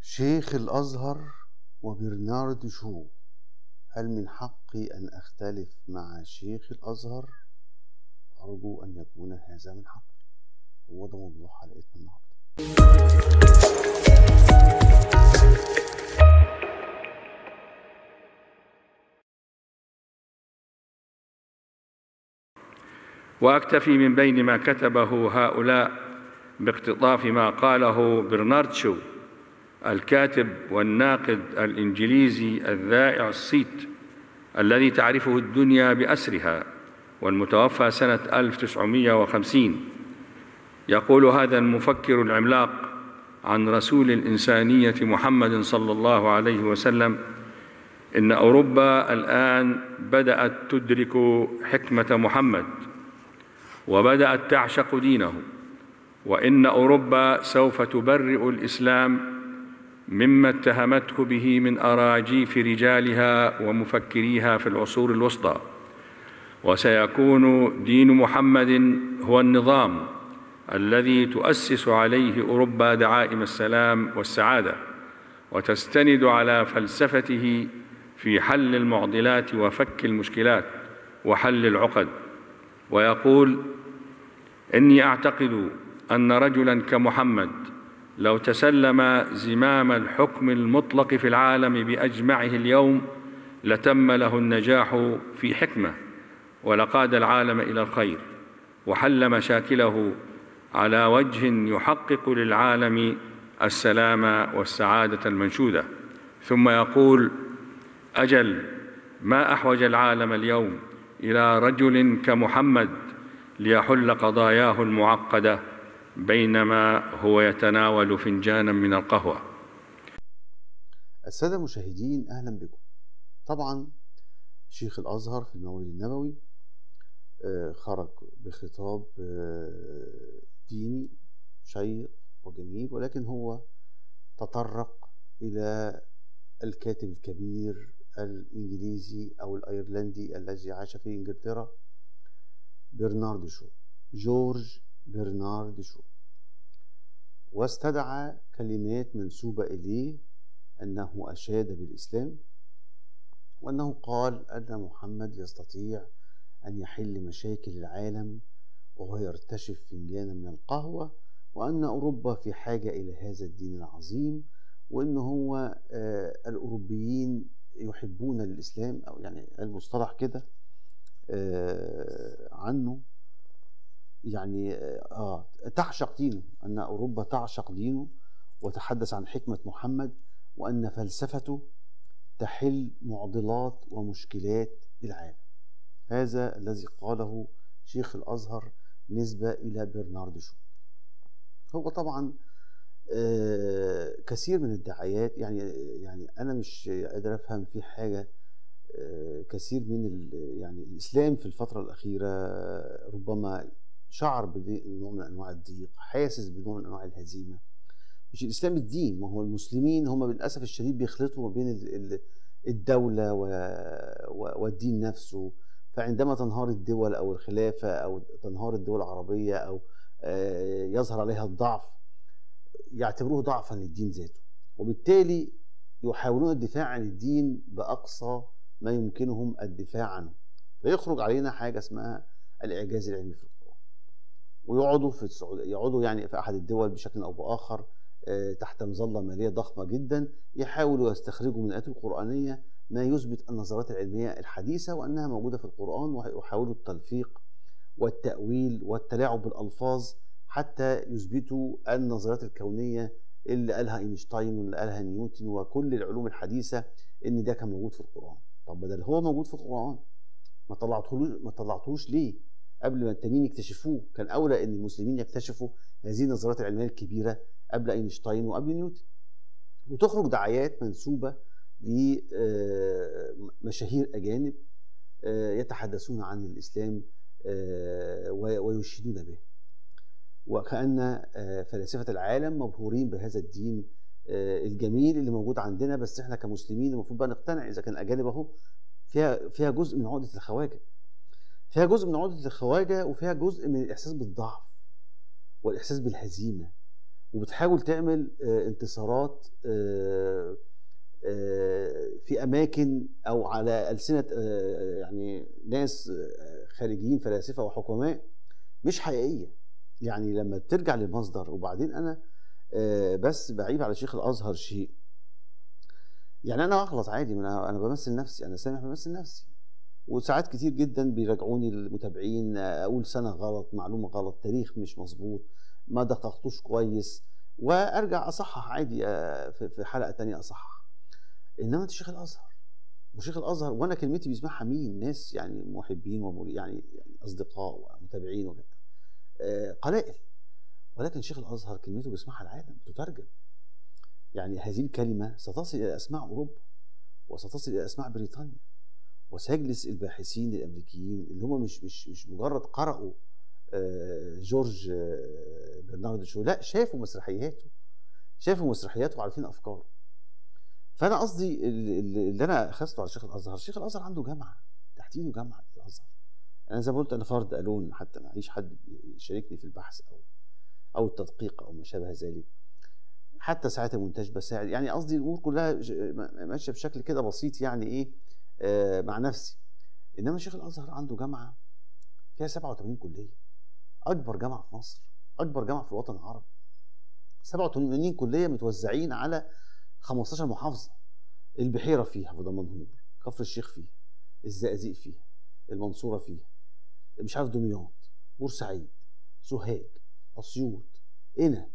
شيخ الأزهر وبرنارد شو هل من حقي أن أختلف مع شيخ الأزهر؟ أرجو أن يكون هذا من حقي هو ده موضوع حلقتنا النهارده واكتفي من بين ما كتبه هؤلاء باقتطاف ما قاله برنارد شو الكاتب والناقد الانجليزي الذائع الصيت الذي تعرفه الدنيا باسرها والمتوفى سنه 1950 يقول هذا المفكر العملاق عن رسول الانسانيه محمد صلى الله عليه وسلم ان اوروبا الان بدات تدرك حكمه محمد وبدات تعشق دينه وان اوروبا سوف تبرئ الاسلام مما اتهمته به من اراجيف رجالها ومفكريها في العصور الوسطى وسيكون دين محمد هو النظام الذي تؤسس عليه اوروبا دعائم السلام والسعاده وتستند على فلسفته في حل المعضلات وفك المشكلات وحل العقد ويقول اني اعتقد ان رجلا كمحمد لو تسلم زمام الحكم المطلق في العالم باجمعه اليوم لتم له النجاح في حكمه ولقاد العالم الى الخير وحل مشاكله على وجه يحقق للعالم السلام والسعاده المنشوده ثم يقول اجل ما احوج العالم اليوم الى رجل كمحمد ليحل قضاياه المعقده بينما هو يتناول فنجانا من القهوه السادة المشاهدين أهلا بكم طبعا شيخ الأزهر في المولد النبوي آه، خرج بخطاب آه، ديني شيق وجميل ولكن هو تطرق إلى الكاتب الكبير الإنجليزي أو الأيرلندي الذي عاش في إنجلترا برنارد شو جورج برنارد شو واستدعى كلمات منسوبة إليه أنه أشاد بالإسلام وأنه قال أن محمد يستطيع أن يحل مشاكل العالم وهو يرتشف فنجانا من القهوة وأن أوروبا في حاجة إلى هذا الدين العظيم وأن هو آه الأوروبيين يحبون الإسلام أو يعني المصطلح كده آه عنه يعني آه تعشق دينه أن أوروبا تعشق دينه وتحدث عن حكمة محمد وأن فلسفته تحل معضلات ومشكلات العالم هذا الذي قاله شيخ الأزهر نسبة إلى برنارد شو هو طبعا آه كثير من الدعايات يعني يعني أنا مش قادر أفهم في حاجة آه كثير من يعني الإسلام في الفترة الأخيرة ربما شعر بنوع من أنواع الضيق حاسس بنوع من أنواع الهزيمة مش الاسلام الدين ما هو المسلمين هم للاسف الشديد بيخلطوا ما بين الدوله والدين نفسه فعندما تنهار الدول او الخلافه او تنهار الدول العربيه او يظهر عليها الضعف يعتبروه ضعفا للدين ذاته وبالتالي يحاولون الدفاع عن الدين باقصى ما يمكنهم الدفاع عنه فيخرج علينا حاجه اسمها الاعجاز العلمي في القران ويقعدوا في السعوديه يقعدوا يعني في احد الدول بشكل او باخر تحت مظلة مالية ضخمة جدا يحاولوا يستخرجوا من الآيات القرآنية ما يثبت النظريات العلمية الحديثة وأنها موجودة في القرآن ويحاولوا التلفيق والتأويل والتلاعب بالألفاظ حتى يثبتوا النظريات الكونية اللي قالها اينشتاين واللي قالها نيوتن وكل العلوم الحديثة إن ده كان موجود في القرآن طب بدل هو موجود في القرآن ما طلعتهوش ما طلعتهوش ليه؟ قبل ما التانيين يكتشفوه كان أولى إن المسلمين يكتشفوا هذه النظريات العلمية الكبيرة قبل اينشتاين وقبل نيوتن وتخرج دعايات منسوبة لمشاهير أجانب يتحدثون عن الإسلام ويشيدون به وكأن فلاسفة العالم مبهورين بهذا الدين الجميل اللي موجود عندنا بس احنا كمسلمين المفروض بقى نقتنع اذا كان الاجانب اهو فيها فيها جزء من عقده الخواجه فيها جزء من عقده الخواجه وفيها جزء من الاحساس بالضعف والاحساس بالهزيمه وبتحاول تعمل آه، انتصارات آه، آه، في اماكن او على السنه آه، يعني ناس آه، خارجيين فلاسفه وحكماء مش حقيقيه يعني لما بترجع للمصدر وبعدين انا آه، بس بعيب على شيخ الازهر شيء يعني انا اغلط عادي ما انا انا بمثل نفسي انا سامح بمثل نفسي وساعات كتير جدا بيراجعوني المتابعين آه، اقول سنه غلط معلومه غلط تاريخ مش مظبوط ما دققتوش كويس وارجع اصحح عادي آه، في في حلقه تانية اصحح انما انت شيخ الازهر وشيخ الازهر وانا كلمتي بيسمعها مين ناس يعني محبين ومري يعني يعني اصدقاء ومتابعين وكده آه، قلائل ولكن شيخ الازهر كلمته بيسمعها العالم بتترجم يعني هذه الكلمه ستصل الى اسماع اوروبا وستصل الى اسماع بريطانيا وسيجلس الباحثين الامريكيين اللي هم مش مش مش مجرد قرأوا آه، جورج آه، برنارد شو لا شافوا مسرحياته شافوا مسرحياته وعارفين افكاره فانا قصدي ال- ال- اللي انا اخذته على شيخ الازهر شيخ الازهر عنده جامعه تحت ايده جامعه الازهر انا زي ما قلت انا فرد الون حتى ما عيش حد يشاركني في البحث او او التدقيق او ما شابه ذلك حتى ساعات المونتاج بساعد يعني قصدي الامور كلها ج- م- ماشيه بشكل كده بسيط يعني ايه آه مع نفسي انما شيخ الازهر عنده جامعه فيها 87 كليه اكبر جامعه في مصر اكبر جامعه في الوطن العربي 87 كليه متوزعين على 15 محافظه البحيره فيها في دمنهور كفر الشيخ فيها الزقازيق فيها المنصوره فيها مش عارف دمياط بورسعيد سوهاج اسيوط قنا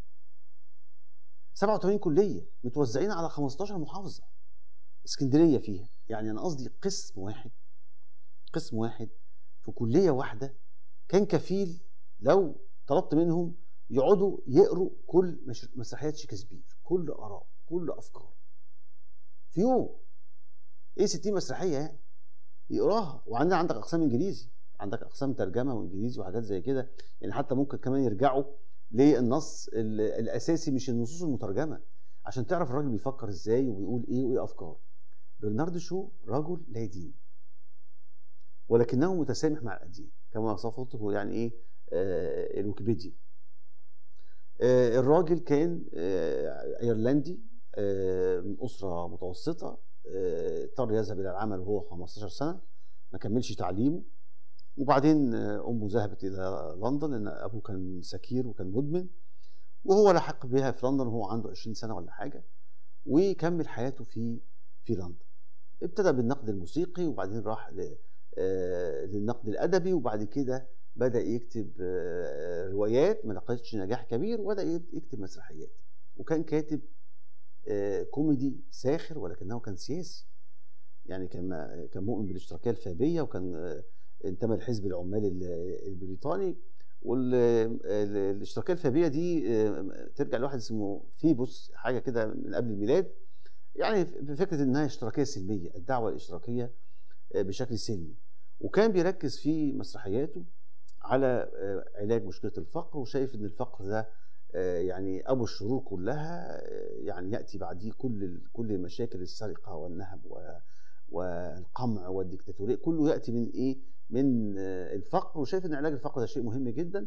87 كليه متوزعين على 15 محافظه اسكندريه فيها يعني انا قصدي قسم واحد قسم واحد في كليه واحده كان كفيل لو طلبت منهم يقعدوا يقروا كل مش- مسرحيات شكسبير كل اراء كل افكار في يوم ايه 60 مسرحيه يعني يقراها وعندنا عندك اقسام انجليزي عندك اقسام ترجمه وانجليزي وحاجات زي كده يعني حتى ممكن كمان يرجعوا للنص ال- الاساسي مش النصوص المترجمه عشان تعرف الراجل بيفكر ازاي وبيقول ايه وايه افكاره برنارد شو رجل لا دين ولكنه متسامح مع الاديان كما وصفته يعني ايه آه الويكيبيديا آه الراجل كان آه ايرلندي آه من اسره متوسطه آه، اضطر يذهب الى العمل وهو 15 سنه ما كملش تعليمه وبعدين آه، امه ذهبت الى لندن لان ابوه كان سكير وكان مدمن وهو لحق بها في لندن وهو عنده 20 سنه ولا حاجه وكمل حياته في في لندن ابتدى بالنقد الموسيقي وبعدين راح ل- آه، للنقد الادبي وبعد كده بدا يكتب آه، روايات ما لقتش نجاح كبير وبدا يكتب مسرحيات وكان كاتب آه، كوميدي ساخر ولكنه كان سياسي يعني كان كان مؤمن بالاشتراكيه الفابيه وكان آه، انتمى لحزب العمال ال- البريطاني والاشتراكيه الفابيه دي آه، ترجع لواحد اسمه فيبوس حاجه كده من قبل الميلاد يعني بفكره انها اشتراكيه سلميه الدعوه الاشتراكيه آه، بشكل سلمي وكان بيركز في مسرحياته على آه، علاج مشكله الفقر وشايف ان الفقر ده آه، يعني ابو الشرور كلها آه، يعني ياتي بعديه كل ال- كل مشاكل السرقه والنهب و- والقمع والديكتاتوريه كله ياتي من ايه؟ من آه، الفقر وشايف ان علاج الفقر ده شيء مهم جدا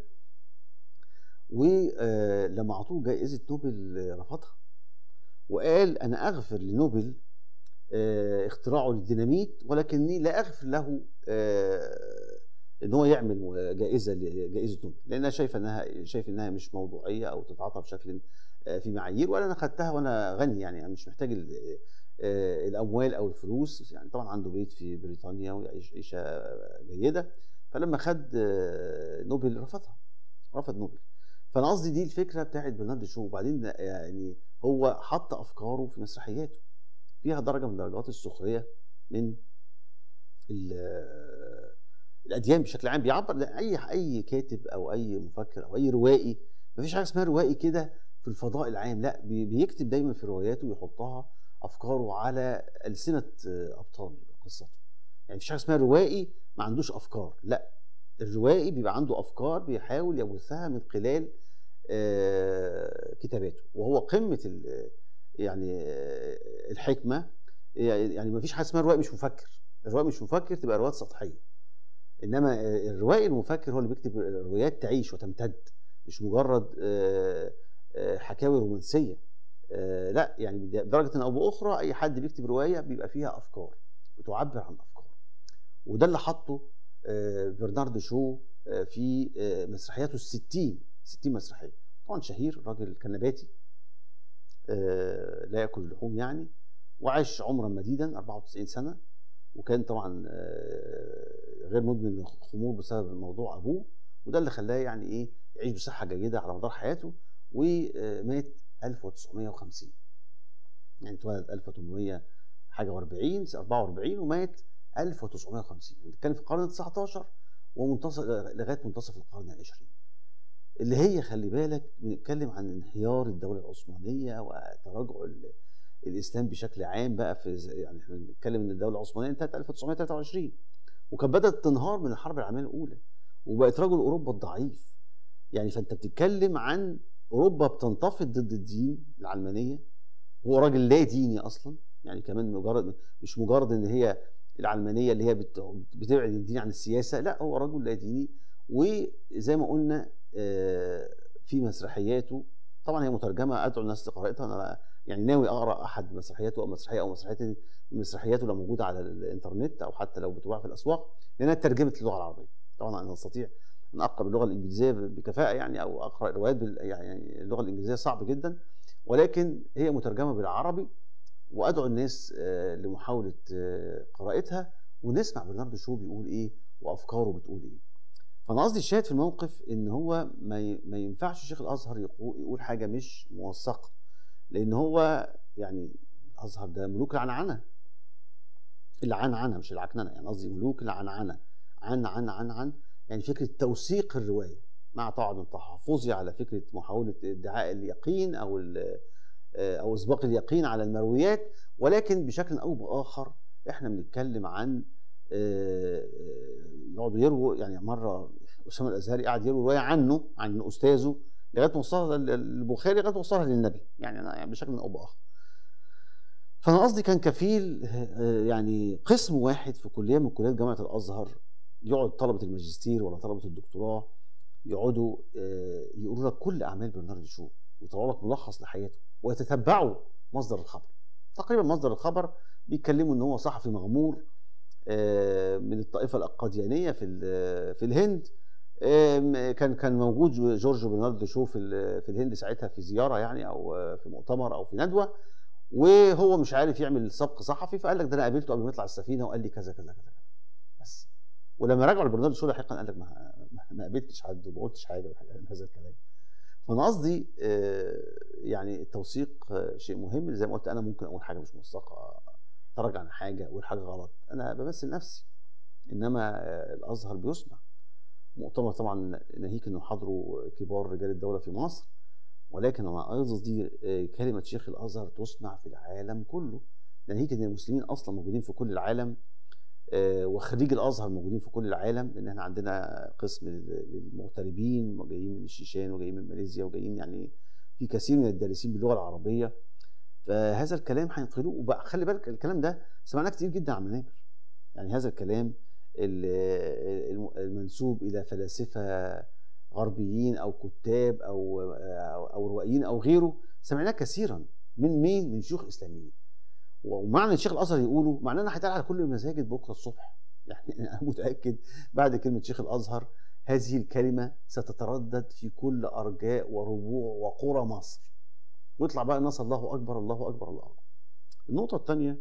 ولما اعطوه جائزه نوبل آه، رفضها وقال انا اغفر لنوبل آه، اختراعه للديناميت ولكني لا اغفر له آه، ان هو يعمل جائزه جائزه نوبل لان انا شايف انها شايف انها مش موضوعيه او تتعاطى بشكل آه، في معايير ولا انا خدتها وانا غني يعني انا مش محتاج ال- آه، الاموال او الفلوس يعني طبعا عنده بيت في بريطانيا ويعيش عيشه جيده فلما خد آه، نوبل رفضها رفض نوبل فانا قصدي دي الفكره بتاعت برنارد شو وبعدين يعني هو حط افكاره في مسرحياته فيها درجه من درجات السخريه من ال- الاديان بشكل عام بيعبر لا، اي اي كاتب او اي مفكر او اي روائي مفيش حاجه اسمها روائي كده في الفضاء العام لا بي- بيكتب دايما في رواياته ويحطها افكاره على السنه آه، ابطال قصته يعني مفيش حاجه اسمها روائي ما عندوش افكار لا الروائي بيبقى عنده افكار بيحاول يبثها من خلال آه، كتاباته وهو قمه ال- يعني آه، الحكمه يعني ما فيش حاجه اسمها روائي مش مفكر الروائي مش مفكر تبقى روايات سطحيه انما آه، الروائي المفكر هو اللي بيكتب روايات تعيش وتمتد مش مجرد آه، آه، حكاوي رومانسيه آه، لا يعني بدرجه او باخرى اي حد بيكتب روايه بيبقى فيها افكار بتعبر عن افكار وده اللي حطه آه، برنارد شو آه، في آه، مسرحياته الستين 60 مسرحيه طبعا شهير راجل كان نباتي آه، لا ياكل اللحوم يعني وعاش عمرا مديدا 94 سنه وكان طبعا آه، غير مدمن للخمور بسبب موضوع ابوه وده اللي خلاه يعني ايه يعيش بصحه جيده على مدار حياته ومات 1950 يعني اتولد 1800 حاجه و40 44 ومات 1950 بنتكلم في القرن ال 19 ومنتصف لغايه منتصف القرن العشرين اللي هي خلي بالك بنتكلم عن انهيار الدوله العثمانيه وتراجع ال- الاسلام بشكل عام بقى في ز- يعني احنا بنتكلم ان الدوله العثمانيه انتهت 1923 وكانت بدات تنهار من الحرب العالميه الاولى وبقت رجل اوروبا الضعيف يعني فانت بتتكلم عن اوروبا بتنتفض ضد الدين العلمانيه هو راجل لا ديني اصلا يعني كمان مجرد مش مجرد ان هي العلمانيه اللي هي بت- بتبعد الدين عن السياسه لا هو رجل لا ديني وزي ما قلنا آه، في مسرحياته طبعا هي مترجمه ادعو الناس لقراءتها انا يعني ناوي اقرا احد مسرحياته او مسرحيه او مسرحيات مسرحياته لو موجوده على الانترنت او حتى لو بتباع في الاسواق لانها ترجمت للغه العربيه طبعا انا استطيع ان اقرا باللغه الانجليزيه بكفاءه يعني او اقرا روايات بال يعني اللغه الانجليزيه صعب جدا ولكن هي مترجمه بالعربي وادعو الناس آه، لمحاوله آه، قراءتها ونسمع برناردو شو بيقول ايه وافكاره بتقول ايه فانا قصدي الشاهد في الموقف ان هو ما ي- ما ينفعش شيخ الازهر يقو- يقول حاجه مش موثقه لان هو يعني الازهر ده ملوك العنعنه العنعنه مش العكننه يعني قصدي ملوك العنعنه عن عن عن عن يعني فكره توثيق الروايه مع طبعا تحفظي على فكره محاوله ادعاء اليقين او ال- او اسباق اليقين على المرويات ولكن بشكل او باخر احنا بنتكلم عن آه، آه، يقعدوا يرووا يعني مره اسامه الازهري قعد يروي روايه عنه عن استاذه لغايه ما وصلها لل- البخاري لغايه ما وصلها للنبي يعني أنا يعني بشكل او باخر فانا قصدي كان كفيل آه، يعني قسم واحد في كليه من كليات جامعه الازهر يقعد طلبه الماجستير ولا طلبه الدكتوراه يقعدوا آه، يقولوا لك كل اعمال برناردو شو ويطلعوا لك ملخص لحياته ويتتبعوا مصدر الخبر تقريبا مصدر الخبر بيتكلموا ان هو صحفي مغمور آه، من الطائفه القاديانيه في ال- في الهند آم، كان كان موجود جورج برناردو شو في ال- في الهند ساعتها في زياره يعني او آه، في مؤتمر او في ندوه وهو مش عارف يعمل سبق صحفي فقال لك ده انا قابلته قبل ما يطلع السفينه وقال لي كذا كذا كذا كذا بس ولما رجعوا لبرناردو شو لاحقا قال لك ما, ما- ما قابلتش حد وما قلتش حاجه من هذا الكلام فانا قصدي آه، يعني التوثيق آه، شيء مهم زي ما قلت انا ممكن اقول حاجه مش موثقه اتفرج عن حاجه اقول حاجه غلط انا بمثل نفسي انما آه، الازهر بيسمع مؤتمر طبعا ناهيك انه حضروا كبار رجال الدوله في مصر ولكن انا قصدي آه، كلمه شيخ الازهر تسمع في العالم كله ناهيك ان المسلمين اصلا موجودين في كل العالم آه، وخريج الازهر موجودين في كل العالم لان احنا عندنا قسم لل- للمغتربين وجايين من الشيشان وجايين من ماليزيا وجايين يعني في كثير من الدارسين باللغه العربيه فهذا الكلام هينقلوه وبقى خلي بالك الكلام ده سمعناه كتير جدا على المنابر يعني هذا الكلام ال- الم- المنسوب الى فلاسفه غربيين او كتاب او او أو روائيين او غيره سمعناه كثيرا من مين؟ من شيوخ اسلاميين ومعنى الشيخ الازهر يقولوا معناه انها هيتقال على كل المساجد بكره الصبح يعني انا متاكد بعد كلمه شيخ الازهر هذه الكلمه ستتردد في كل ارجاء وربوع وقرى مصر ويطلع بقى الناس الله اكبر الله اكبر الله اكبر النقطه الثانيه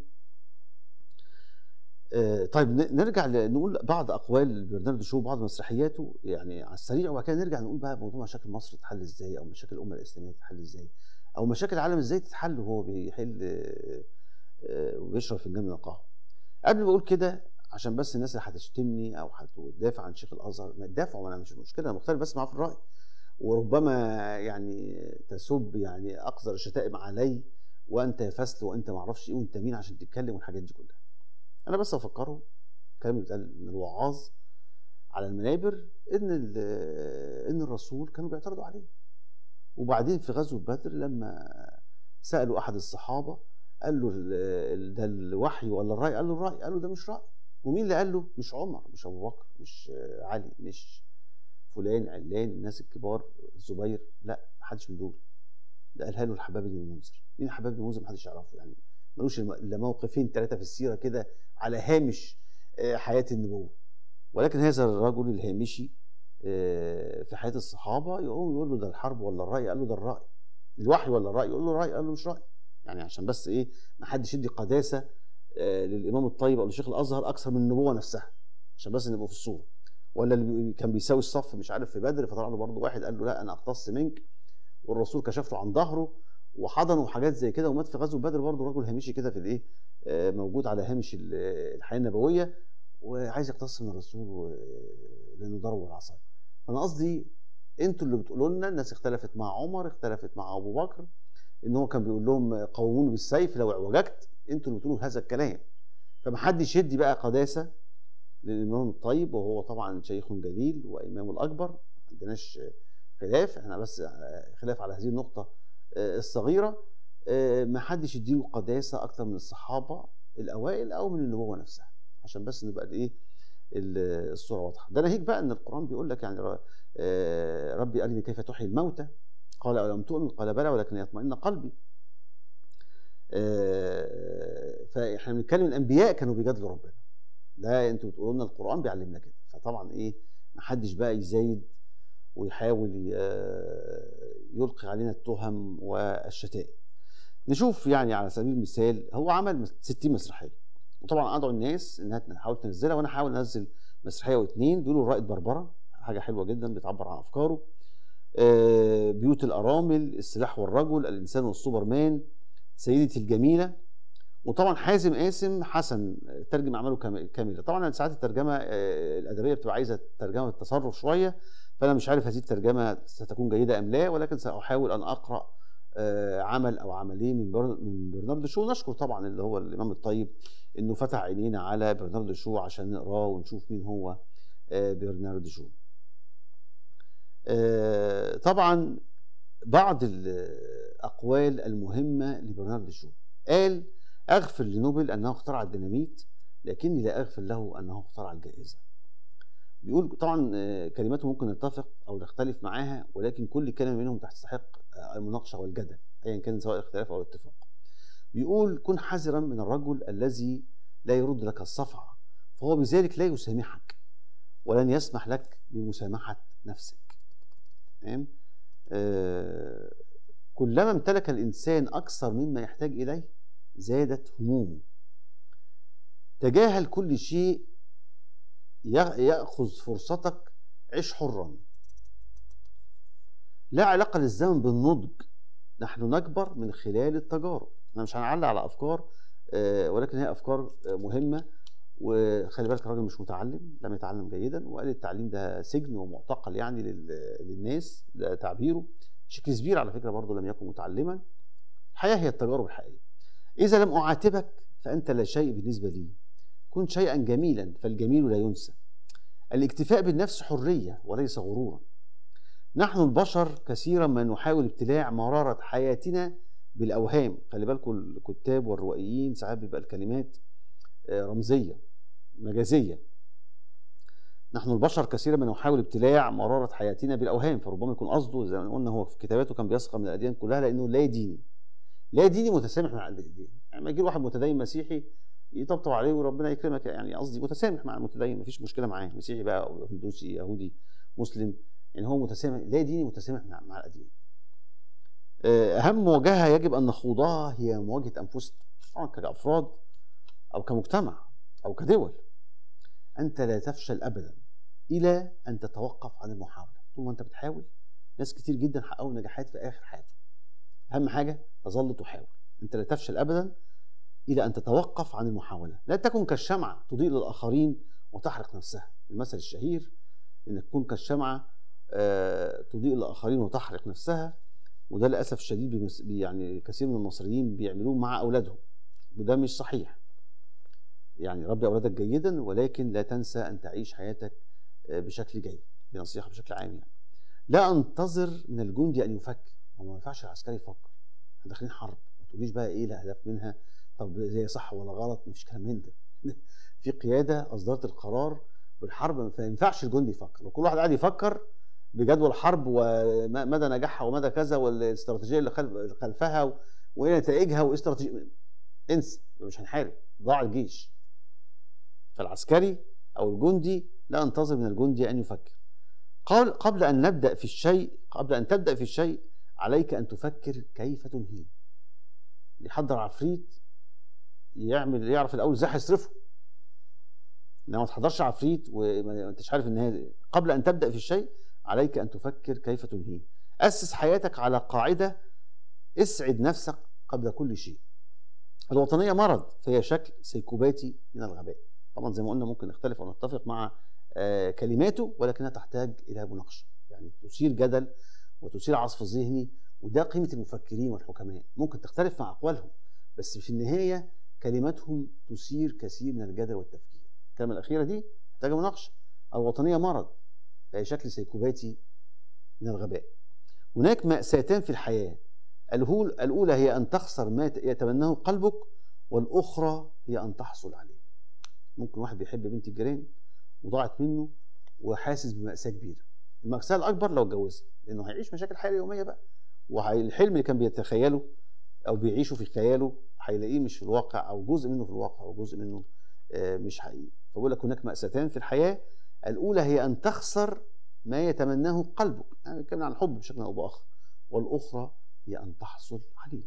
آه، طيب ن- نرجع ل- نقول بعض اقوال برناردو شو بعض مسرحياته يعني على السريع وبعد كده نرجع نقول بقى موضوع مشاكل مصر تتحل ازاي او مشاكل الامه الاسلاميه تتحل ازاي او مشاكل العالم ازاي تتحل وهو بيحل آه، آه، وبيشرب فنجان من القهوه قبل ما اقول كده عشان بس الناس اللي هتشتمني او هتدافع عن شيخ الازهر ما تدافعوا انا مش مشكله انا مختلف بس معاه في الراي وربما يعني تسب يعني اقذر الشتائم علي وانت يا فسل وانت ما اعرفش ايه وانت مين عشان تتكلم والحاجات دي كلها انا بس افكره الكلام اللي بيتقال من الوعاظ على المنابر ان ال- ان الرسول كانوا بيعترضوا عليه وبعدين في غزوه بدر لما سالوا احد الصحابه قال له ال- ال- ده الوحي ولا الراي قال له الراي قال له ده مش راي ومين اللي قال له مش عمر مش ابو بكر مش آه، علي مش فلان علان الناس الكبار الزبير لا محدش من دول ده قالها له الحباب بن المنذر مين حباب بن المنذر محدش يعرفه يعني ملوش الا موقفين ثلاثه في السيره كده على هامش آه، حياه النبوه ولكن هذا الرجل الهامشي آه، في حياه الصحابه يقوم يقول له ده الحرب ولا الراي قال له ده الراي الوحي ولا الراي يقول له الراي قال له مش راي يعني عشان بس ايه ما حدش يدي قداسه آه، للامام الطيب او لشيخ الازهر اكثر من النبوه نفسها عشان بس نبقى في الصوره ولا اللي كان بيساوي الصف مش عارف في بدر فطلع له برضه واحد قال له لا انا اقتص منك والرسول كشف له عن ظهره وحضنه وحاجات زي كده ومات في غزوه بدر برضه رجل هامشي كده في الايه آه، موجود على هامش الحياه النبويه وعايز يقتص من الرسول لانه ضربه العصايه فانا قصدي انتوا اللي بتقولوا لنا الناس اختلفت مع عمر اختلفت مع ابو بكر ان هو كان بيقول لهم قوموني بالسيف لو اعوججت انتوا اللي بتقولوا هذا الكلام فمحدش يدي بقى قداسه للامام الطيب وهو طبعا شيخ جليل وامام الاكبر ما عندناش خلاف احنا بس خلاف على هذه النقطه الصغيره ما حدش يديله قداسه اكتر من الصحابه الاوائل او من النبوه نفسها عشان بس نبقى الايه الصوره واضحه ده ناهيك بقى ان القران بيقول لك يعني ربي ارني كيف تحيي الموتى قال ألم تؤمن قال بلى ولكن يطمئن قلبي فاحنا بنتكلم الانبياء كانوا بيجادلوا ربنا ده انتوا بتقولوا لنا القران بيعلمنا كده فطبعا ايه ما حدش بقى يزايد ويحاول يلقي علينا التهم والشتائم نشوف يعني على سبيل المثال هو عمل 60 مسرحيه وطبعا ادعو الناس انها تحاول تنزلها وانا هحاول انزل مسرحيه واثنين بيقولوا الرائد بربره حاجه حلوه جدا بتعبر عن افكاره بيوت الارامل السلاح والرجل الانسان والسوبرمان سيدتي الجميله وطبعا حازم قاسم حسن ترجم اعماله كامله طبعا ساعات الترجمه الادبيه بتبقى عايزه ترجمه التصرف شويه فانا مش عارف هذه الترجمه ستكون جيده ام لا ولكن ساحاول ان اقرا عمل او عملين من من برناردو شو نشكر طبعا اللي هو الامام الطيب انه فتح عينينا على برناردو شو عشان نقراه ونشوف مين هو برناردو شو طبعا بعض الاقوال المهمه لبرناردو شو قال اغفر لنوبل انه اخترع الديناميت لكني لا اغفر له انه اخترع الجائزه بيقول طبعا كلماته ممكن نتفق او نختلف معاها ولكن كل كلمه منهم تستحق المناقشه والجدل ايا كان سواء الاختلاف او الاتفاق بيقول كن حذرا من الرجل الذي لا يرد لك الصفعه فهو بذلك لا يسامحك ولن يسمح لك بمسامحه نفسك تمام آه كلما امتلك الانسان اكثر مما يحتاج اليه زادت همومه تجاهل كل شيء ياخذ فرصتك عش حرا لا علاقه للزمن بالنضج نحن نكبر من خلال التجارب انا مش هنعلق على افكار آه ولكن هي افكار مهمه وخلي بالك الراجل مش متعلم لم يتعلم جيدا وقال التعليم ده سجن ومعتقل يعني للناس ده تعبيره شكسبير على فكره برضه لم يكن متعلما الحياه هي التجارب الحقيقيه اذا لم اعاتبك فانت لا شيء بالنسبه لي كن شيئا جميلا فالجميل لا ينسى الاكتفاء بالنفس حريه وليس غرورا نحن البشر كثيرا ما نحاول ابتلاع مراره حياتنا بالاوهام خلي بالكم الكتاب والروائيين ساعات بيبقى الكلمات رمزيه مجازيه نحن البشر كثيرا ما نحاول ابتلاع مراره حياتنا بالاوهام فربما يكون قصده زي ما قلنا هو في كتاباته كان بيسخر من الاديان كلها لانه لا ديني لا ديني متسامح مع الدين يعني ما يجي واحد متدين مسيحي يطبطب عليه وربنا يكرمك يعني قصدي متسامح مع المتدين مفيش مشكله معاه مسيحي بقى او هندوسي يهودي مسلم يعني هو متسامح لا ديني متسامح مع, مع الاديان اهم مواجهه يجب ان نخوضها هي مواجهه انفسنا طبعا كافراد او كمجتمع او كدول انت لا تفشل ابدا الى ان تتوقف عن المحاوله طول ما انت بتحاول ناس كتير جدا حققوا نجاحات في اخر حياتهم اهم حاجه تظل تحاول انت لا تفشل ابدا الى ان تتوقف عن المحاوله لا تكن كالشمعه تضيء للاخرين وتحرق نفسها المثل الشهير انك تكون كالشمعه تضيء للاخرين وتحرق نفسها وده للاسف الشديد يعني كثير من المصريين بيعملوه مع اولادهم وده مش صحيح يعني ربي اولادك جيدا ولكن لا تنسى ان تعيش حياتك بشكل جيد دي نصيحه بشكل عام يعني لا انتظر من الجندي ان يفكر هو ما ينفعش العسكري يفكر احنا داخلين حرب ما تقوليش بقى ايه الاهداف منها طب هي صح ولا غلط مفيش كلام من ده في قياده اصدرت القرار بالحرب ما ينفعش الجندي يفكر لو كل واحد قاعد يفكر بجدول الحرب ومدى نجاحها ومدى كذا والاستراتيجيه اللي خلف- خلفها وايه نتائجها وايه استراتيجيه انسى مش هنحارب ضاع الجيش فالعسكري او الجندي لا انتظر من الجندي ان يفكر قال قبل ان نبدا في الشيء قبل ان تبدا في الشيء عليك ان تفكر كيف تنهيه يحضر عفريت يعمل يعرف الاول ازاي هيصرفه لما ما تحضرش عفريت وما انتش عارف النهايه قبل ان تبدا في الشيء عليك ان تفكر كيف تنهيه اسس حياتك على قاعده اسعد نفسك قبل كل شيء الوطنيه مرض فهي شكل سيكوباتي من الغباء طبعا زي ما قلنا ممكن نختلف او نتفق مع آه، كلماته ولكنها تحتاج الى مناقشه يعني تثير جدل وتثير عصف ذهني وده قيمه المفكرين والحكماء ممكن تختلف مع اقوالهم بس في النهايه كلماتهم تثير كثير من الجدل والتفكير الكلمه الاخيره دي محتاجه مناقشه الوطنيه مرض فهي شكل سيكوباتي من الغباء هناك مأساتان في الحياة الهول الأولى هي أن تخسر ما يتمناه قلبك والأخرى هي أن تحصل عليه ممكن واحد بيحب بنت الجيران وضاعت منه وحاسس بمأساة كبيرة المأساة الأكبر لو اتجوزها لأنه هيعيش مشاكل الحياة اليومية بقى والحلم اللي كان بيتخيله أو بيعيشه في خياله هيلاقيه مش في الواقع أو جزء منه في الواقع وجزء منه آه، مش حقيقي فبقول لك هناك مأساتان في الحياة الأولى هي أن تخسر ما يتمناه قلبك يعني بنتكلم عن الحب بشكل أو بآخر والأخرى هي أن تحصل عليه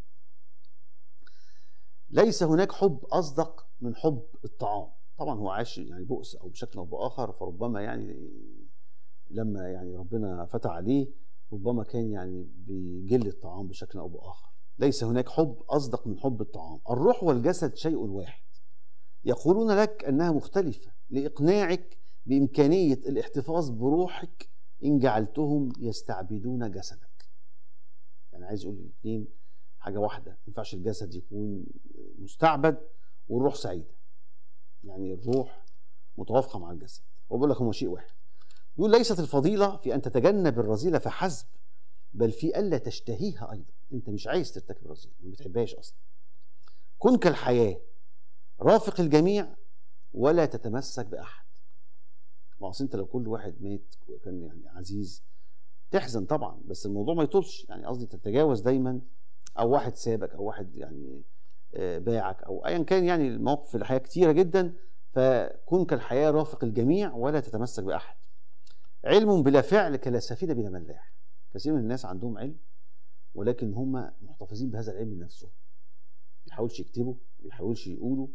ليس هناك حب أصدق من حب الطعام طبعا هو عاش يعني بؤس أو بشكل أو بآخر فربما يعني لما يعني ربنا فتح عليه ربما كان يعني بيجل الطعام بشكل أو بآخر ليس هناك حب أصدق من حب الطعام الروح والجسد شيء واحد يقولون لك أنها مختلفة لإقناعك بإمكانية الاحتفاظ بروحك إن جعلتهم يستعبدون جسدك يعني عايز يقول الاثنين حاجة واحدة ما ينفعش الجسد يكون مستعبد والروح سعيدة يعني الروح متوافقة مع الجسد هو بيقول لك هو شيء واحد يقول ليست الفضيلة في أن تتجنب الرذيلة فحسب بل في ألا تشتهيها أيضا أنت مش عايز ترتكب الرذيلة ما بتحبهاش أصلا كن كالحياة رافق الجميع ولا تتمسك بأحد ما اصل انت لو كل واحد مات وكان يعني عزيز تحزن طبعا بس الموضوع ما يطولش يعني قصدي تتجاوز دايما او واحد سابك او واحد يعني آه، باعك او ايا كان يعني المواقف في الحياه كتيره جدا فكن كالحياه رافق الجميع ولا تتمسك باحد علم بلا فعل كلا سفينه بلا ملاح كثير من الناس عندهم علم ولكن هم محتفظين بهذا العلم لنفسهم ما بيحاولش يكتبوا ما بيحاولش يقولوا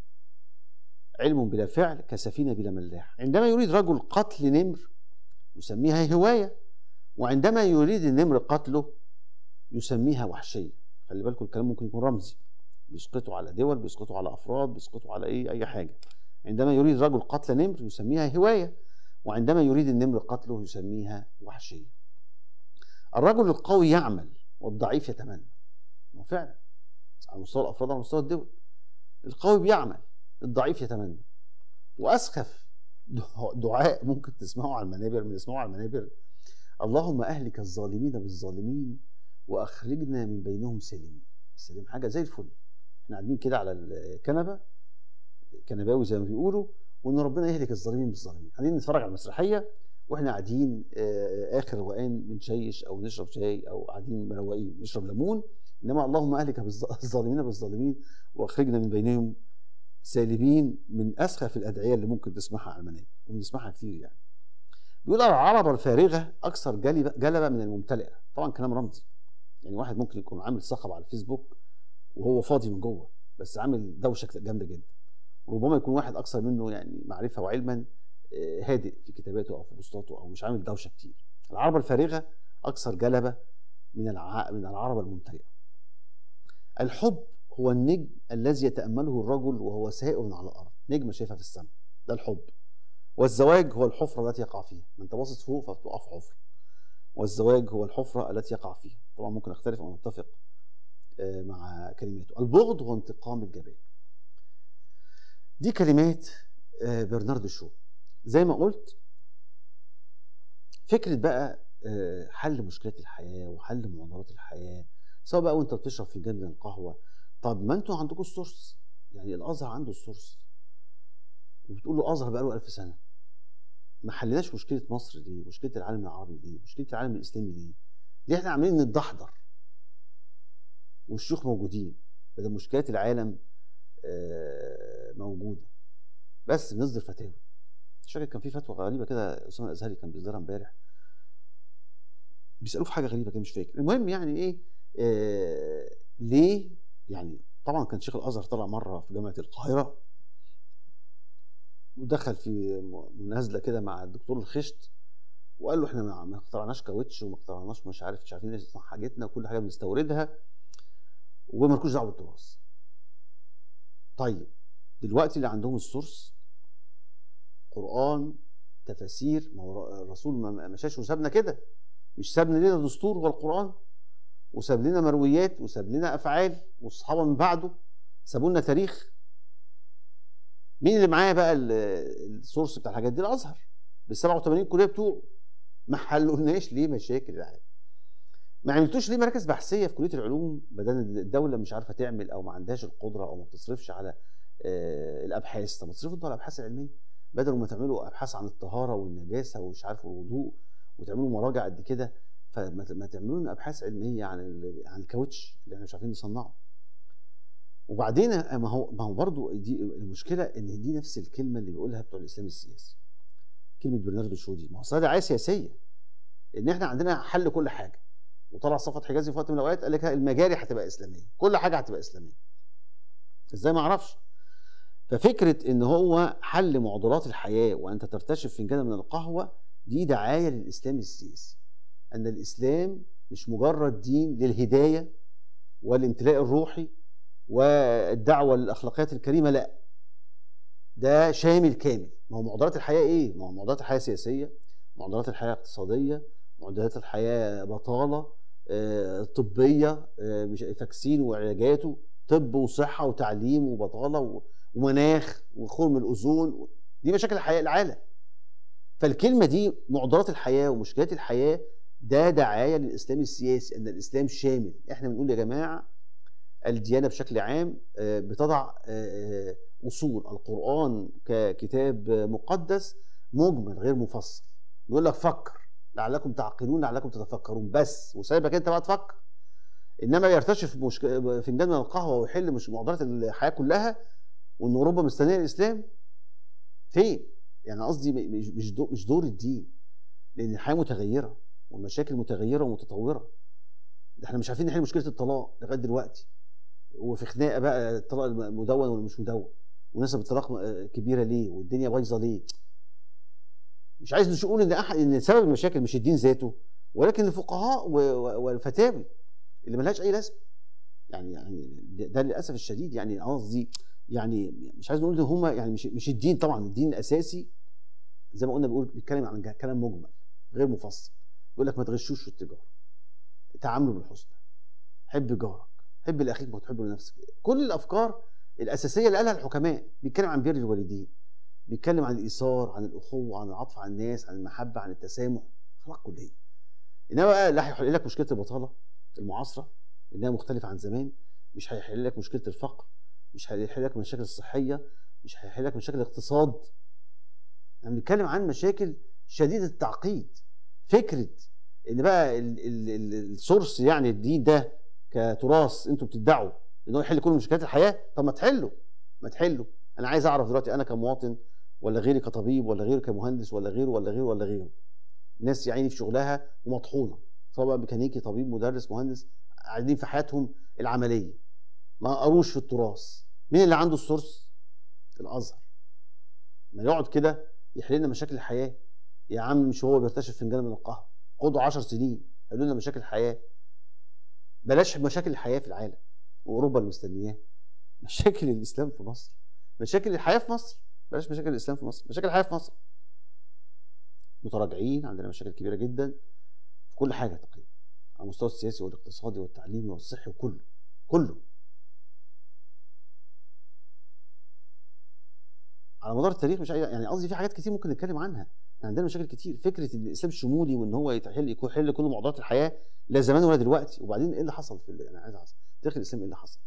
علم بلا فعل كسفينة بلا ملاح عندما يريد رجل قتل نمر يسميها هواية وعندما يريد النمر قتله يسميها وحشية خلي بالكم الكلام ممكن يكون رمزي بيسقطوا على دول بيسقطوا على أفراد بيسقطوا على أي أي حاجة عندما يريد رجل قتل نمر يسميها هواية وعندما يريد النمر قتله يسميها وحشية الرجل القوي يعمل والضعيف يتمنى وفعلا على مستوى الأفراد على مستوى الدول القوي بيعمل الضعيف يتمنى واسخف دعاء ممكن تسمعه على المنابر من يسمعه على المنابر اللهم اهلك الظالمين بالظالمين واخرجنا من بينهم سالمين السلام حاجه زي الفل احنا قاعدين كده على الكنبه كنباوي زي ما بيقولوا وان ربنا يهلك الظالمين بالظالمين قاعدين نتفرج على المسرحيه واحنا قاعدين آه، اخر روقان بنشيش او نشرب شاي او قاعدين مروقين نشرب ليمون انما اللهم اهلك بالظ- الظالمين بالظالمين واخرجنا من بينهم سالمين من اسخف الادعيه اللي ممكن تسمعها على المنابر وبنسمعها كتير يعني بيقول العربه الفارغه اكثر جلبه جلبه من الممتلئه طبعا كلام رمزي يعني واحد ممكن يكون عامل صخب على الفيسبوك وهو فاضي من جوه بس عامل دوشه جامده جدا ربما يكون واحد اكثر منه يعني معرفه وعلما آه، هادئ في كتاباته او في بوستاته او مش عامل دوشه كتير العربه الفارغه اكثر جلبه من الع... من العربه الممتلئه الحب هو النجم الذي يتأمله الرجل وهو سائر على الأرض نجمة شايفها في السماء ده الحب والزواج هو الحفرة التي يقع فيها ما انت باصص فوق فبتقع في حفرة والزواج هو الحفرة التي يقع فيها طبعا ممكن اختلف او نتفق آه، مع كلماته البغض هو انتقام الجبان دي كلمات آه، برناردو شو زي ما قلت فكرة بقى آه، حل مشكلات الحياة وحل معضلات الحياة سواء بقى وانت بتشرب فنجان من القهوة طب ما انتوا عندكم السورس يعني الازهر عنده السورس وبتقول له ازهر بقاله ألف سنه ما حلناش مشكله مصر ليه؟ مشكله العالم العربي ليه؟ مشكله العالم الاسلامي ليه؟ ليه احنا عاملين نتدحضر؟ والشيوخ موجودين بدل مشكلات العالم آه، موجوده بس بنصدر فتاوي مش فاكر كان في فتوى غريبه كده اسامه الازهري كان بيصدرها امبارح بيسالوه في حاجه غريبه كده مش فاكر المهم يعني ايه آه ليه يعني طبعا كان شيخ الازهر طلع مره في جامعه القاهره ودخل في منازله كده مع الدكتور الخشت وقال له احنا ما ما اخترعناش كاوتش وما اخترعناش مش عارف مش عارفين ايش نصنع حاجتنا وكل حاجه بنستوردها ومالكوش دعوه بالتراث. طيب دلوقتي اللي عندهم السورس قران تفاسير ما هو الرسول ما مشاش وسابنا كده مش سابنا لنا دستور هو القران وساب لنا مرويات وساب لنا افعال والصحابه من بعده سابوا لنا تاريخ مين اللي معاه بقى ال- السورس بتاع الحاجات دي الازهر بال 87 كليه بتوعه ما حلولناش ليه مشاكل العالم ما عملتوش ليه مراكز بحثيه في كليه العلوم بدل الدوله مش عارفه تعمل او ما عندهاش القدره او ما بتصرفش على آه، الابحاث طب ما تصرفوا انتوا على الابحاث العلميه بدل ما تعملوا ابحاث عن الطهاره والنجاسه ومش عارف الوضوء وتعملوا مراجع قد كده فما ت- ما تعملوا لنا ابحاث علميه عن ال- عن الكاوتش اللي احنا مش عارفين نصنعه وبعدين ما هو ما هو برضه دي المشكله ان دي نفس الكلمه اللي بيقولها بتوع الاسلام السياسي كلمه برناردو شودي ما هو أصل ده دعايه سياسيه ان احنا عندنا حل كل حاجه وطلع صفوت حجازي في وقت من الاوقات قال لك المجاري هتبقى اسلاميه كل حاجه هتبقى اسلاميه ازاي ما اعرفش ففكره ان هو حل معضلات الحياه وانت ترتشف فنجانا من القهوه دي دعايه للاسلام السياسي ان الاسلام مش مجرد دين للهدايه والامتلاء الروحي والدعوه للاخلاقيات الكريمه لا ده شامل كامل ما هو معضلات الحياه ايه ما هو معضلات الحياه سياسيه معضلات الحياه اقتصاديه معضلات الحياه بطاله آه، طبيه آه، مش فاكسين وعلاجاته طب وصحه وتعليم وبطاله و- ومناخ وخرم الاوزون دي مشاكل الحياه العالم فالكلمه دي معضلات الحياه ومشكلات الحياه ده دعايه للاسلام السياسي ان الاسلام شامل احنا بنقول يا جماعه الديانه بشكل عام آه، بتضع آه، آه، اصول القران ككتاب مقدس مجمل غير مفصل يقول لك فكر لعلكم تعقلون لعلكم تتفكرون بس وسايبك انت بقى تفكر انما يرتشف مشك... فنجان من القهوه ويحل مش معضلات الحياه كلها وان اوروبا مستنيه الاسلام فين؟ يعني قصدي م- مش مش دو- مش دور الدين لان الحياه متغيره والمشاكل متغيره ومتطوره ده احنا مش عارفين نحل مشكله الطلاق لغايه دلوقتي وفي خناقه بقى الطلاق المدون ولا مش مدون ونسب الطلاق م- كبيره ليه والدنيا بايظه ليه مش عايز نقول ان احد ان سبب المشاكل مش الدين ذاته ولكن الفقهاء و- و- والفتاوي اللي ملهاش اي لازمه يعني يعني ده ده للاسف الشديد يعني قصدي يعني مش عايز نقول ان هم يعني مش مش الدين طبعا الدين الاساسي زي ما قلنا بيقول بيتكلم عن كلام مجمل غير مفصل يقول لك ما تغشوش في التجاره تعاملوا بالحسنى حب جارك حب لاخيك ما تحب لنفسك كل الافكار الاساسيه اللي قالها الحكماء بيتكلم عن بر الوالدين بيتكلم عن الايثار عن الاخوه عن العطف على الناس عن المحبه عن التسامح اخلاق كليه انما بقى لا هيحل لك مشكله البطاله المعاصره انها مختلفه عن زمان مش هيحل لك مشكله الفقر مش هيحل لك المشاكل الصحيه مش هيحل لك مشاكل الاقتصاد احنا بنتكلم عن مشاكل شديده التعقيد فكره ان بقى ال- ال- ال- السورس يعني الدين ده كتراث انتوا بتدعوا ان هو يحل كل مشكلات الحياه طب ما تحله ما تحله انا عايز اعرف دلوقتي انا كمواطن ولا غيري كطبيب ولا غيري كمهندس ولا غيره ولا غيره ولا غيره ناس يا عيني في شغلها ومطحونه سواء بقى ميكانيكي طبيب مدرس مهندس قاعدين في حياتهم العمليه ما قروش في التراث مين اللي عنده السورس الازهر ما يقعد كده يحل لنا مشاكل الحياه يا عم مش هو بيرتشف فنجان من القهوه خدوا 10 سنين حلوا لنا مشاكل الحياه بلاش مشاكل الحياه في العالم واوروبا اللي مستنياه مشاكل الاسلام في مصر مشاكل الحياه في مصر بلاش مشاكل الاسلام في مصر مشاكل الحياه في مصر متراجعين عندنا مشاكل كبيره جدا في كل حاجه تقريبا على المستوى السياسي والاقتصادي والتعليمي والصحي وكله كله على مدار التاريخ مش عايز- يعني قصدي في حاجات كتير ممكن نتكلم عنها يعني عندنا مشاكل كتير فكره ان الاسلام شمولي وان هو يحل يكون يحل كل معضلات الحياه لا زمان ولا دلوقتي وبعدين ايه اللي حصل في ال- انا عايز اعرف تاريخ الاسلام ايه اللي حصل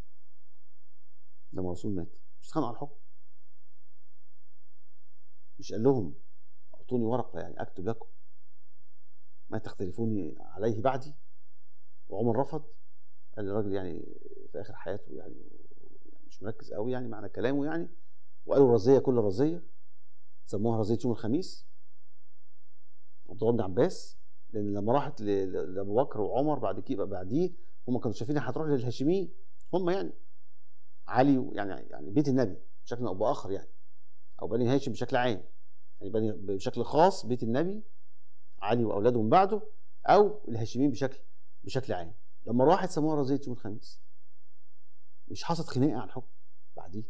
لما الرسول مات مش اتخانقوا على الحكم مش قال لهم اعطوني ورقه يعني اكتب لكم ما تختلفوني عليه بعدي وعمر رفض قال الراجل يعني في اخر حياته يعني مش مركز قوي يعني معنى كلامه يعني وقالوا رزيه كل رزيه سموها رزيه يوم الخميس عبد الله بن عباس لان لما راحت ل- لابو بكر وعمر بعد كده بعديه هم كانوا شايفين هتروح للهاشميين هم يعني علي و- يعني يعني بيت النبي بشكل او باخر يعني او بني هاشم بشكل عام يعني بني بشكل خاص بيت النبي علي واولاده من بعده او الهاشميين بشكل بشكل عام لما راحت سموها رزيه يوم الخميس مش حصلت خناقه على الحكم بعديه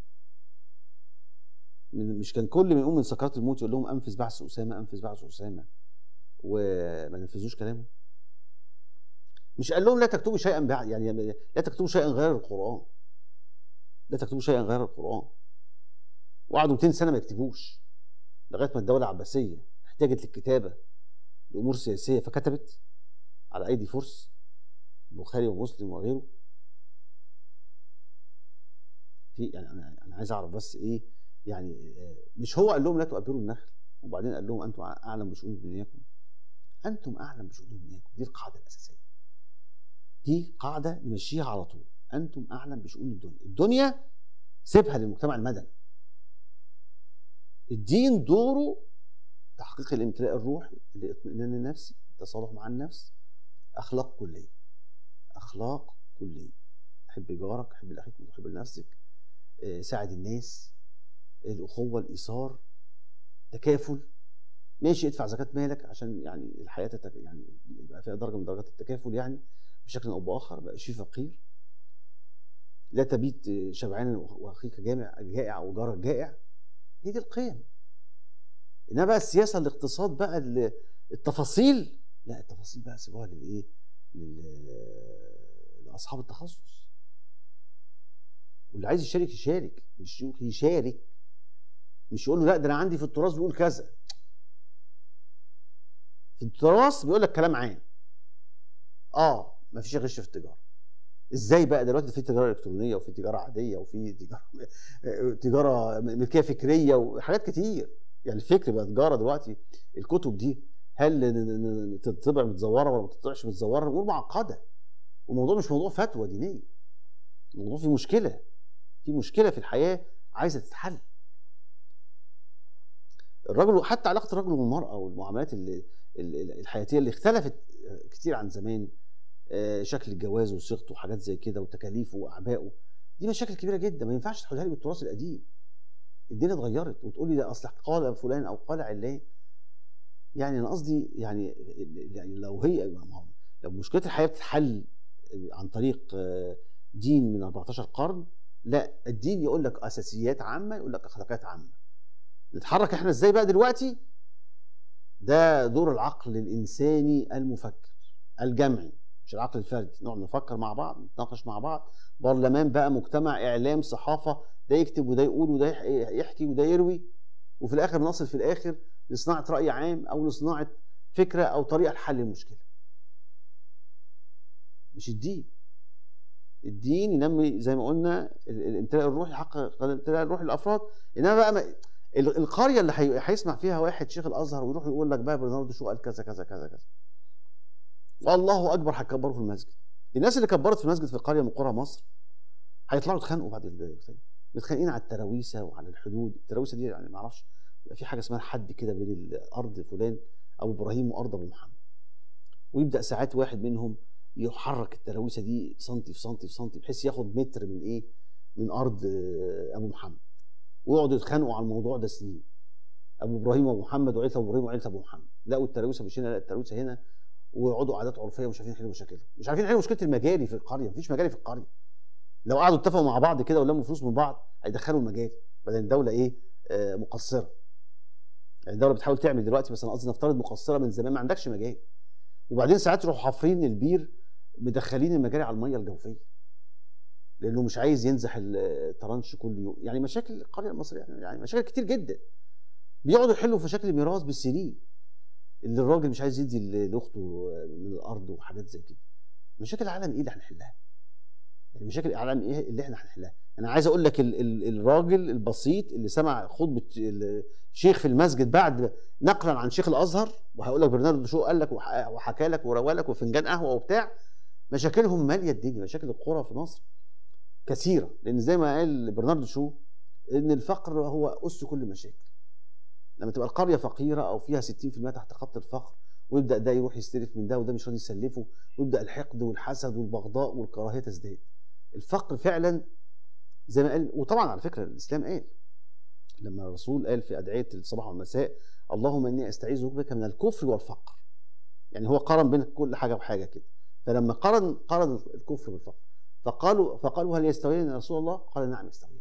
من مش كان كل ما يقوم من سكرات الموت يقول لهم انفذ بعث اسامه انفذ بعث اسامه وما نفذوش كلامه مش قال لهم لا تكتبوا شيئا بعد يعني لا تكتبوا شيئا غير القران لا تكتبوا شيئا غير القران وقعدوا 200 سنه ما يكتبوش لغايه ما الدوله العباسيه احتاجت للكتابه لامور سياسيه فكتبت على ايدي فرس البخاري ومسلم وغيره في يعني انا انا عايز اعرف بس ايه يعني آه، مش هو قال لهم لا تؤبروا النخل وبعدين قال لهم انتم اعلم بشؤون دنياكم انتم اعلم بشؤون دنياكم دي القاعده الاساسيه دي قاعده نمشيها على طول انتم اعلم بشؤون الدنيا الدنيا سيبها للمجتمع المدني الدين دوره تحقيق الامتلاء الروحي الاطمئنان النفسي التصالح مع النفس اخلاق كليه اخلاق كليه حب جارك حب لاخيك ما تحب لنفسك آه، ساعد الناس الاخوه الايثار تكافل ماشي ادفع زكاه مالك عشان يعني الحياه تتك... يعني يبقى فيها درجه من درجات التكافل يعني بشكل او باخر بقى شيء فقير لا تبيت آه، شبعانا واخيك جامع جائع وجارك جائع هي دي القيم انما بقى السياسه الاقتصاد بقى ال- التفاصيل لا التفاصيل بقى سيبوها للايه لل- لاصحاب التخصص واللي عايز يشارك يشارك مش يقول يشارك مش يقول له لا ده انا عندي في التراث بيقول كذا في التراث بيقول لك كلام عام اه ما فيش غش في التجاره ازاي بقى دلوقتي في تجاره الكترونيه وفي تجاره عاديه وفي تجاره تجاره ملكيه فكريه وحاجات كتير يعني الفكر بقى تجاره دلوقتي الكتب دي هل ن- ن- ن- تطبع متزوره ولا ما تطبعش متزوره امور معقده والموضوع مش موضوع فتوى دينيه الموضوع فيه مشكله في مشكله في الحياه عايزه تتحل الرجل حتى علاقه الرجل والمراه والمعاملات اللي ال- الحياتيه اللي اختلفت كتير عن زمان آه، شكل الجواز وصيغته وحاجات زي كده وتكاليفه واعبائه دي مشاكل كبيره جدا ما ينفعش تحلها لي بالتراث القديم الدنيا اتغيرت وتقول لي ده اصل قال فلان او قال علان يعني انا قصدي يعني يعني لو هي ما هو- لو مشكله الحياه بتتحل عن طريق آه، دين من 14 قرن لا الدين يقول لك اساسيات عامه يقول لك اخلاقيات عامه نتحرك احنا ازاي بقى دلوقتي ده دور العقل الانساني المفكر الجمعي مش العقل الفردي نقعد نفكر مع بعض نتناقش مع بعض برلمان بقى مجتمع اعلام صحافه ده يكتب وده يقول وده يح- يحكي وده يروي وفي الاخر بنصل في الاخر لصناعه راي عام او لصناعه فكره او طريقه لحل المشكله مش الدين الدين ينمي زي ما قلنا ال- الامتلاء الروحي يحقق الامتلاء الروحي للافراد انما بقى ما ال- القريه اللي هي- هيسمع فيها واحد شيخ الازهر ويروح يقول لك بقى برناردو شو قال كذا كذا كذا كذا والله اكبر هيكبروا في المسجد الناس اللي كبرت في المسجد في قريه من قرى مصر هيطلعوا يتخانقوا بعد البتاع متخانقين على التراويسه وعلى الحدود التراويسه دي يعني ما اعرفش بيبقى في حاجه اسمها حد كده بين الارض فلان ابو ابراهيم وارض ابو محمد ويبدا ساعات واحد منهم يحرك التراويسه دي سنتي في سنتي في سنتي بحيث ياخد متر من ايه من ارض آه، ابو محمد ويقعدوا يتخانقوا على الموضوع ده سنين ابو ابراهيم وابو محمد وعيله ابو ابراهيم وعيله ابو محمد لقوا التراويسه مش هنا لا التراويسه هنا ويقعدوا عادات عرفيه ومش عارفين يحلوا مشاكلهم مش عارفين يحلوا مشكله المجاري في القريه مفيش مجاري في القريه لو قعدوا اتفقوا مع بعض كده ولموا فلوس من بعض هيدخلوا المجاري بدل الدوله ايه آه مقصره يعني الدوله بتحاول تعمل دلوقتي بس انا قصدي نفترض مقصره من زمان ما عندكش مجاري وبعدين ساعات يروحوا حافرين البير مدخلين المجاري على الميه الجوفيه لانه مش عايز ينزح الترنش كل يوم يعني مشاكل القريه المصريه يعني مشاكل كتير جدا بيقعدوا يحلوا في مشاكل الميراث بالسنين اللي الراجل مش عايز يدي ل- لاخته من الارض وحاجات زي كده مشاكل العالم ايه اللي هنحلها يعني مشاكل العالم ايه اللي احنا هنحلها انا عايز اقول لك ال ال الراجل البسيط اللي سمع خطبه الشيخ في المسجد بعد نقلا عن شيخ الازهر وهقول لك برناردو شو قال لك وح- وحكى لك وروى لك وفنجان قهوه وبتاع مشاكلهم ماليه الدنيا مشاكل القرى في مصر كثيره لان زي ما قال برناردو شو ان الفقر هو اس كل مشاكل لما تبقى القريه فقيره او فيها 60% تحت خط الفقر ويبدا ده يروح يستلف من ده وده مش راضي يسلفه ويبدا الحقد والحسد والبغضاء والكراهيه تزداد الفقر فعلا زي ما قال وطبعا على فكره الاسلام قال لما الرسول قال في ادعيه الصباح والمساء اللهم اني استعيذ بك من الكفر والفقر يعني هو قارن بين كل حاجه بحاجه كده فلما قارن قارن الكفر بالفقر فقالوا فقالوا هل يستويان يا رسول الله؟ قال نعم يستويان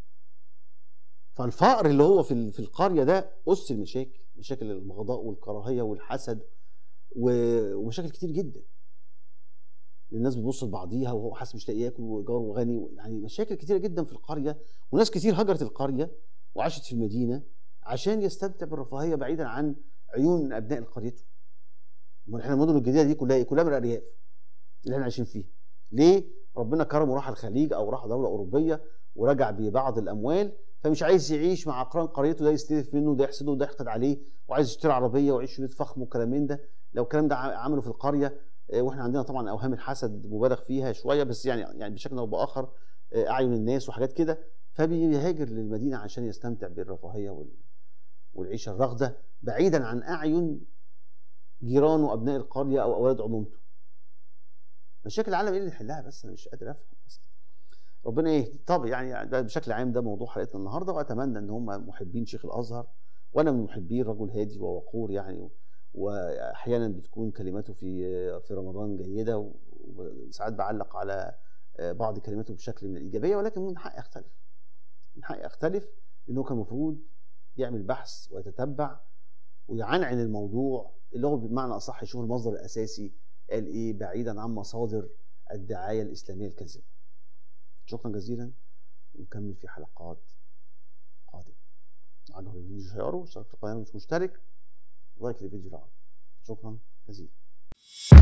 فالفقر اللي هو في ال- في القريه ده اس المشاكل مشاكل البغضاء والكراهيه والحسد و- ومشاكل كتير جدا الناس بتبص لبعضيها وهو حاسس مش لاقي ياكل وجاره غني يعني مشاكل كتيره جدا في القريه وناس كتير هجرت القريه وعاشت في المدينه عشان يستمتع بالرفاهيه بعيدا عن عيون ابناء قريته. امال احنا المدن الجديده دي كلها ايه؟ كلها من الارياف اللي احنا عايشين فيها. ليه؟ ربنا كرمه راح الخليج او راح دوله اوروبيه ورجع ببعض الاموال فمش عايز يعيش مع اقران قريته ده يستلف منه وده يحسده وده يحقد عليه وعايز يشتري عربيه ويعيش في بيت فخم وكلام من ده لو الكلام ده ع- عمله في القريه آه، واحنا عندنا طبعا اوهام الحسد مبالغ فيها شويه بس يعني يعني بشكل او باخر آه، اعين الناس وحاجات كده فبيهاجر للمدينه عشان يستمتع بالرفاهيه وال- والعيشه الراغده بعيدا عن اعين جيرانه ابناء القريه او اولاد عمومته مشاكل العالم ايه اللي نحلها بس انا مش قادر افهم بس ربنا ايه طب يعني ده بشكل عام ده موضوع حلقتنا النهارده واتمنى ان هم محبين شيخ الازهر وانا من محبين رجل هادي ووقور يعني واحيانا بتكون كلماته في في رمضان جيده و- وساعات بعلق على بعض كلماته بشكل من الايجابيه ولكن من حقي اختلف من حقي اختلف لانه كان المفروض يعمل بحث ويتتبع ويعنعن الموضوع اللي هو بمعنى اصح يشوف المصدر الاساسي قال ايه بعيدا عن مصادر الدعايه الاسلاميه الكاذبه شكرا جزيلا ونكمل في حلقات قادمه عجبك الفيديو شيره اشترك في القناه مش مشترك لايك للفيديو العربي شكرا جزيلا